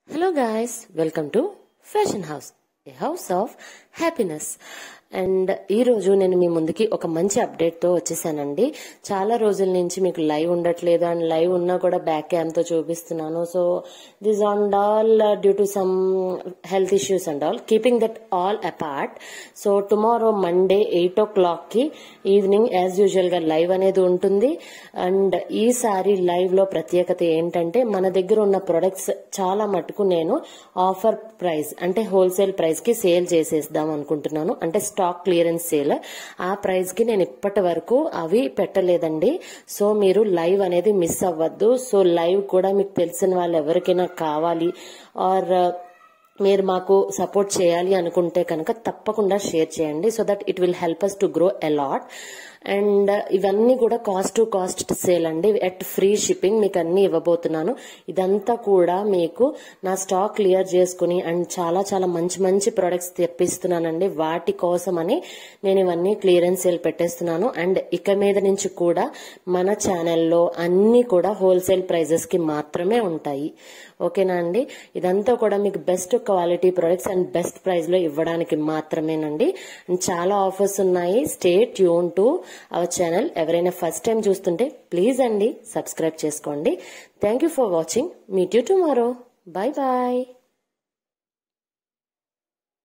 hello guys welcome to fashion house a house of happiness and ఈ రోజు నేను మీ ముందుకి ఒక మంచి అప్డేట్ తో వచ్చేసానండి చాలా రోజుల నుంచి మీకు లైవ్ ఉండట్లేదు అండ్ లైవ్ ఉన్నా కూడా బ్యాక్ క్యామ్ తో చూపిస్తున్నాను so this on all due to some health issues and all keeping that all apart so tomorrow Monday eight o'clock కి ఈవినింగ్ యాజ్ యూజువల్ గా లైవ్ అనేది ఉంటుంది అండ్ ఈసారి లైవ్ లో ప్రత్యేకత ఏంటంటే మన దగ్గర ఉన్న ప్రొడక్ట్స్ చాలా మటుకు నేను ఆఫర్ ప్రైస్ అంటే హోల్సేల్ ప్రైస్ కి సేల్ చేసేద్దాం అనుకుంటున్నాను అంటే స్టాక్ క్లియరెన్స్ సేల్ ఆ ప్రైస్ కి నేను ఇప్పటి వరకు అవి పెట్టలేదండి సో మీరు లైవ్ అనేది మిస్ అవ్వద్దు సో లైవ్ కూడా మీకు తెలిసిన వాళ్ళు ఎవరికైనా కావాలి ఆర్ మీరు మాకు సపోర్ట్ చేయాలి అనుకుంటే కనుక తప్పకుండా షేర్ చేయండి so that it will help us to grow a lot and ఇవన్నీ కూడా కాస్ట్ టు కాస్ట్ సేల్ అండి ఎట్ ఫ్రీ షిప్పింగ్ మీకు అన్ని ఇవ్వబోతున్నాను ఇదంతా కూడా మీకు నా స్టాక్ క్లియర్ చేసుకుని అండ్ చాలా చాలా మంచి మంచి ప్రొడక్ట్స్ తెప్పిస్తున్నానండి వాటి కోసమని నేను ఇవన్నీ క్లియరెన్స్ సేల్ పెట్టేస్తున్నాను అండ్ ఇక మీద నుంచి కూడా మన ఛానల్లో అన్ని కూడా హోల్సేల్ ప్రైజెస్ కి మాత్రమే ఉంటాయి ఓకేనా అండి ఇదంతా కూడా మీకు best quality products and best price లో ఇవ్వడానికి మాత్రమేనండి అండ్ చాలా ఆఫర్స్ ఉన్నాయి stay tune to our channel ఎవరైనా ఫస్ట్ టైం చూస్తుంటే ప్లీజ్ అండి సబ్స్క్రైబ్ చేసుకోండి thank you for watching meet you tomorrow bye bye